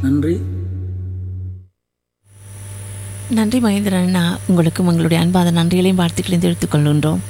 நன்றி நன்றி மகேந்திரன் அண்ணா உங்களுக்கும் உங்களுடைய அன்பாத நன்றிகளையும் வாழ்த்துக்களையும் தெரிவித்துக் கொள்கின்றோம்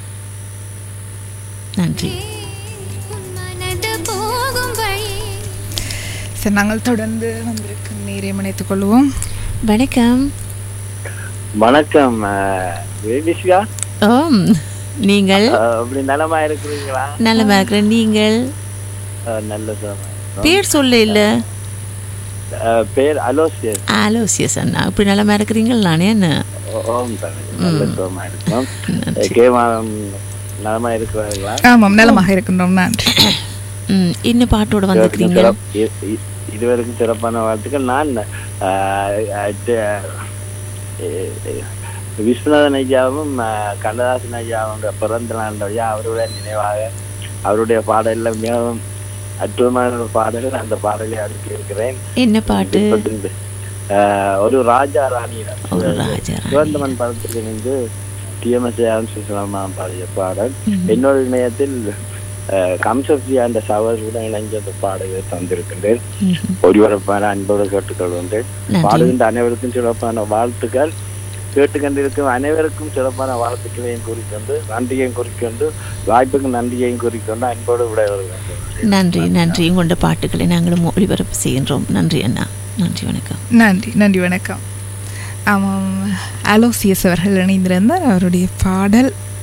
நன்றி மனது போகும் வழி சரி நாங்கள் தொடர்ந்து வந்திருக்கும் நீரை இணைத்துக் கொள்வோம் வணக்கம் வணக்கம் வேடிஷா ஓம் நீங்கள் அப்படி நலமா இருக்கிறீங்களா நல்லமா இருக்கிறேன் நீங்கள் அஹ், நல்ல சுகமா இருக்கிறோம். பேர் சொல்ல இல்லை அஹ், பேர் அலோசியஸ் ஆலோசியஸ் அண்ணா இப்படி நல்லமா இருக்கிறீங்கள் நானே என்ன ஓம் தமிழ் நல்ல சுகமா இருக்கிறோம் நன்றி. கேமாம் நலமா இருக்கிறார்களா ஆமாம் நலமாக இருக்கின்றோம் நன்றி ம் இன்னும் பாட்டோட இதுவரைக்கும் வந்திருக்கிறீங்க சிறப்- இ- இ- இதுவரைக்கும் சிறப்பான வாழ்த்துக்கள் நான் அஹ், அஹ், அஹ், விஸ்வநாதன் ஐயாவும் அஹ், கண்ணதாசன் ஐயாவும் பிறந்த நாள் ஐயா அவருடைய நினைவாக அவருடைய பாடல்ல மிகவும் அற்புதமான ஒரு பாடல் அந்த பாடலை அடுக்கி இருக்கிறேன் என்ன பாட்டு அஹ், ஒரு ராஜா ராணியிடம் ஒரு ராஜா ராணி. சிவந்தமன் படத்திற்கு இருந்து டிஎம்எஸ் சுசலமா பாடிய பாடல் ம். இன்னொரு இணையத்தில் அஹ், கம்சப்ஜி அந்த சகோதரருடன் இணைஞ்ச அந்த பாடலை தந்திருக்கின்றேன் ம்ஹும். ஒருவரப்பான அன்போடு கேட்டுக்கொள்கின்றேன் நன்றி பாடுகின்ற அனைவருக்கும் சிறப்பான வாழ்த்துக்கள் கேட்டுக்கொண்டிருக்கும் அனைவருக்கும் சிறப்பான வாழ்த்துக்களையும் கூறிக்கொண்டு நன்றியையும் கூறிக்கொண்டு வாய்ப்புக்கு நன்றியையும் கூறிக்கொண்டு அன்போடு விடைபெறுகின்றேன் நன்றி நன்றி உங்களோட பாட்டுகளை நாங்களும் ஒளிபரப்பு செய்கின்றோம் நன்றி அண்ணா நன்றி வணக்கம் நன்றி நன்றி வணக்கம் ஆமாம் அலோசியஸ் அவர்கள் இணைந்திருந்தார் அவருடைய பாடல்